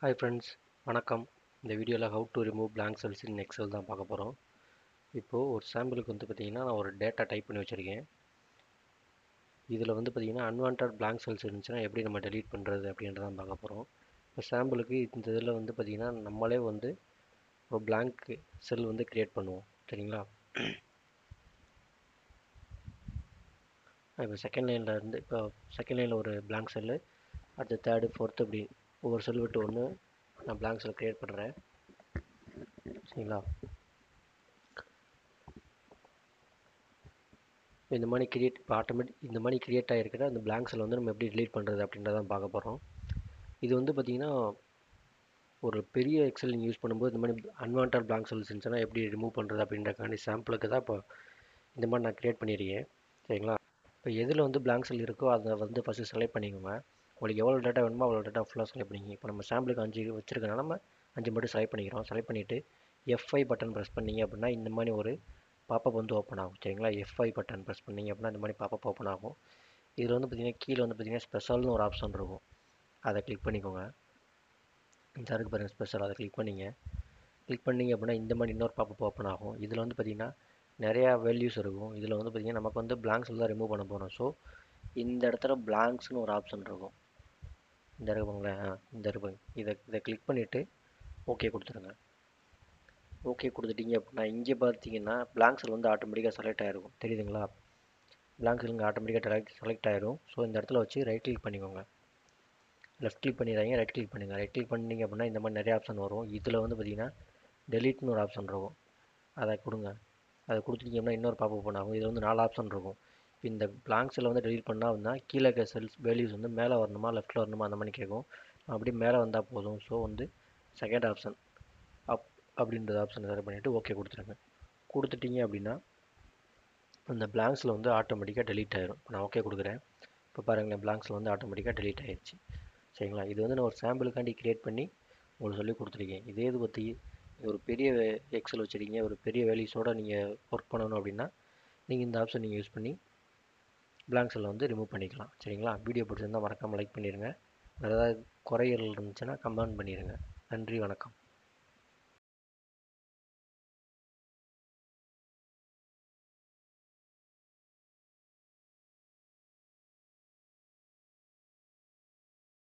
hi friends வணக்கம் இந்த வீடியோவில் how to remove blank cells in Excel தான் பார்க்க போகிறோம் இப்போது ஒரு சாம்பிளுக்கு வந்து பார்த்திங்கன்னா நான் ஒரு டேட்டா டைப் பண்ணி வச்சுருக்கேன் இதில் வந்து பார்த்திங்கன்னா அன்வான்ட் blank cells இருந்துச்சுன்னா எப்படி நம்ம delete பண்ணுறது அப்படின்றதான் பார்க்க போகிறோம் இப்போ சாம்பிளுக்கு இந்த இதில் வந்து பார்த்திங்கன்னா நம்மளே வந்து ஒரு blank செல் வந்து க்ரியேட் பண்ணுவோம் சரிங்களா இப்போ செகண்ட் லைனில் இருந்து இப்போ செகண்ட் லைனில் ஒரு blank செல்லு அடுத்து தேர்டு ஃபோர்த்து இப்படி ஒவ்வொரு செல் விட்டு ஒன்று நான் blank செல் க்ரியேட் பண்ணுறேன் சரிங்களா இப்போ இந்த மாதிரி கிரியேட் இப்போ ஆட்டோமேட்டிக் இந்த மாதிரி கிரியேட் ஆகிருக்கிற அந்த blank செல் வந்து நம்ம எப்படி delete பண்ணுறது அப்படின்றதான் பார்க்க போகிறோம் இது வந்து பார்த்திங்கன்னா ஒரு பெரிய எக்ஸல் நீங்கள் யூஸ் பண்ணும்போது இந்த மாதிரி அன்வான்ட் blank செல்ஸ் இருந்துச்சுன்னா எப்படி ரிமூவ் பண்ணுறது அப்படின்றக்காண்டி சாம்பிளுக்கு தான் இப்போ இந்த மாதிரி நான் க்ரியேட் பண்ணியிருக்கேன் சரிங்களா இப்போ எதில் வந்து blank செல் இருக்கோ அதை வந்து ஃபஸ்ட்டு செலக்ட் பண்ணிக்கோங்க உங்களுக்கு எவ்வளோ டேட்டா வேணுமோ அவ்வளோ டேட்டா ஃபுல்லாக செலக்ட் பண்ணிங்க இப்போ நம்ம சாம்பிளுக்கு அஞ்சு வச்சுருக்கனால நம்ம அஞ்சு மட்டும் செலக்ட் பண்ணிக்கிறோம் செலக்ட் பண்ணிவிட்டு எஃப்ஐ பட்டன் ப்ரெஸ் பண்ணிங்க அப்படின்னா இந்த மாதிரி ஒரு பாப்பப் வந்து ஓப்பன் ஆகும் சரிங்களா எஃப்ஐ பட்டன் ப்ரெஸ் பண்ணிங்க அப்படின்னா இந்த மாதிரி பாப்பப் ஓப்பன் ஆகும் இதில் வந்து பார்த்திங்கன்னா கீழே வந்து பார்த்திங்கன்னா ஸ்பெஷல்னு ஒரு ஆப்ஷன் இருக்கும் அதை கிளிக் பண்ணிக்கோங்க இந்த இருக்கு பாருங்கள் ஸ்பெஷல் அதை கிளிக் பண்ணிங்க கிளிக் பண்ணிங்க அப்படின்னா இந்த மாதிரி இன்னொரு பாப்பப் ஓப்பன் ஆகும் இதில் வந்து பார்த்திங்கன்னா நிறையா வேல்யூஸ் இருக்கும் இதில் வந்து பார்த்திங்கன்னா நமக்கு வந்து blanks தான் ரிமூவ் பண்ண போகிறோம் ஸோ இந்த இடத்துல blanksனு ஒரு ஆப்ஷன் இருக்கும் இந்த இருக்குங்களேன் இந்த இருப்பாங்க இதை இதை கிளிக் பண்ணிவிட்டு ஓகே கொடுத்துருங்க ஓகே கொடுத்துட்டீங்க அப்படின்னா இங்கே பார்த்தீங்கன்னா blank செல் வந்து ஆட்டோமேட்டிக்காக செலக்ட் ஆகிருக்கும் தெரியுதுங்களா blank செல் இங்கே ஆட்டோமேட்டிக்காக செலக்ட் செலக்ட் ஆயிரும் ஸோ இந்த இடத்துல வச்சு ரைட் கிளிக் பண்ணிக்கோங்க லெஃப்ட் கிளிக் பண்ணிடுறாங்க ரைட் கிளிக் பண்ணுங்கள் ரைட் கிளிக் பண்ணிங்க அப்படின்னா இந்த மாதிரி நிறைய ஆப்ஷன் வரும் இதில் வந்து பார்த்தீங்கன்னா டெலிட்னு ஒரு ஆப்ஷன் இருக்கும் அதை கொடுங்க அதை கொடுத்துட்டீங்கன்னா இன்னொரு பாப் ஓப்பன் ஆகும் இதில் வந்து நாலு ஆப்ஷன் இருக்கும் இப்போ இந்த blank செல்லை வந்து டெலிட் பண்ணால் வந்தால் கீழே இருக்க செல்ஸ் வேல்யூஸ் வந்து மேலே வரணுமா லெஃப்ட்டில் வரணுமா அந்த மாதிரி கேட்கும் அப்படி மேலே வந்தால் போதும் ஸோ வந்து செகண்ட் ஆப்ஷன் அப் அப்படின்றது ஆப்ஷன் செலக்ட் பண்ணிவிட்டு ஓகே கொடுத்துருங்க கொடுத்துட்டீங்க அப்படின்னா அந்த blanksல வந்து ஆட்டோமேட்டிக்காக delete ஆயிரும் இப்போ நான் ஓகே கொடுக்குறேன் இப்போ பாருங்களேன் blanksல வந்து ஆட்டோமேட்டிக்காக delete ஆயிடுச்சு சரிங்களா இது வந்து நான் ஒரு சாம்பிளுக்காண்டி க்ரியேட் பண்ணி உங்களுக்கு சொல்லி கொடுத்துருக்கேன் இதே இது பற்றி ஒரு பெரிய எக்ஸல் வச்சுருக்கீங்க ஒரு பெரிய வேல்யூஸோடு நீங்கள் ஒர்க் பண்ணணும் அப்படின்னா நீங்கள் இந்த ஆப்ஷன் நீங்கள் யூஸ் பண்ணி blank செல்லை வந்து ரிமூவ் பண்ணிக்கலாம் சரிங்களா வீடியோ பிடிச்சிருந்தால் மறக்காமல் லைக் பண்ணிடுங்க வேறு ஏதாவது குறைகள் இருந்துச்சுன்னா கமெண்ட் பண்ணிடுங்க நன்றி வணக்கம்